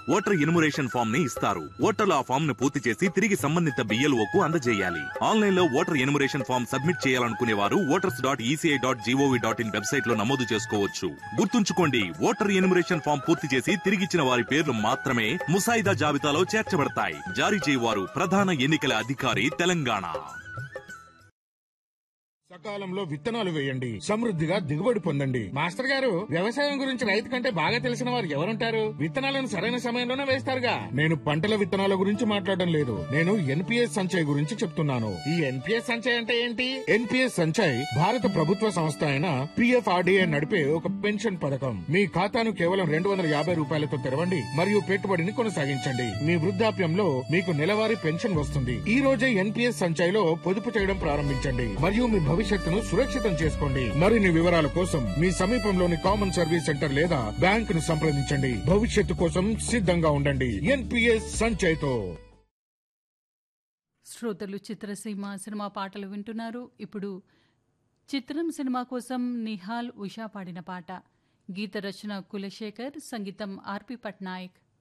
voter enumeration form ని ఇస్తారు ఓటర్లు ఆ ఫామ్ ను పూర్తి చేసి తిరిగి సంబంధిత BLO కు అందజేయాలి ఆన్లైన్ లో ఓటర్ ఎన్యుమరేషన్ ఫామ్ సబ్మిట్ చేయాలనుకునే వారు voters dot ECI dot GOV dot in website లో నమోదు చేసుకోవచ్చు గుర్తుంచుకోండి ఓటర్ ఎన్యుమరేషన్ ఫామ్ పూర్తి చేసి తిరిగిచ్చిన వారి పేర్లు మాత్రమే ముసాయిదా జాబితాలో చేర్చబడతాయి జారీ చేయవారు ప్రధాన ఎన్నికల అధికారి తెలంగాణ సకాలంలో విత్తనాలు వేయండి సమృద్ధిగా దిగుబడి పొందండి మాస్టర్ గారు వ్యవసాయం గురించి రైతు కంటే బాగా తెలిసిన వారు ఎవరుంటారు విత్తనాలను సరైన సమయంలోనే వేస్తారుగా నేను పంటల విత్తనాల గురించి మాట్లాడడం లేదు నేను ఎన్పిఎస్ సంచయ్ గురించి చెప్తున్నాను ఈ ఎన్పిఎస్ సంచయ్ అంటే ఏంటి ఎన్పిఎస్ సంచయ్ భారత ప్రభుత్వ సంస్థ అయిన పిఎఫ్ఆర్డిఏ నడిపే ఒక పెన్షన్ పథకం మీ ఖాతాను కేవలం రెండు వందల యాభై రూపాయలతో తెరవండి మరియు పెట్టుబడిని కొనసాగించండి మీ వృద్ధాప్యంలో మీకు నెలవారీ పెన్షన్ వస్తుంది ఈ రోజే ఎన్పిఎస్ సంచయ్ లో పొదుపు చేయడం ప్రారంభించండి మరియు మీ భవిష్యత్తును సురక్షితం చేసుకోండి మరిన్ని వివరాల కోసం మీ సమీపంలోని కామన్ సర్వీస్ సెంటర్ లేదా బ్యాంక్ ను సంప్రదించండి భవిష్యత్తు కోసం సిద్ధంగా ఉండండి ఎన్పిఎస్ సంచయ్ తో శ్రోతలు చిత్రసీమ సినిమా పాటలు వింటున్నారు ఇప్పుడు చిత్రం సినిమా కోసం నిహాల్ ఉషా పాడిన పాట గీత రచన కులశేఖర్ సంగీతం ఆర్పి పట్నాయక్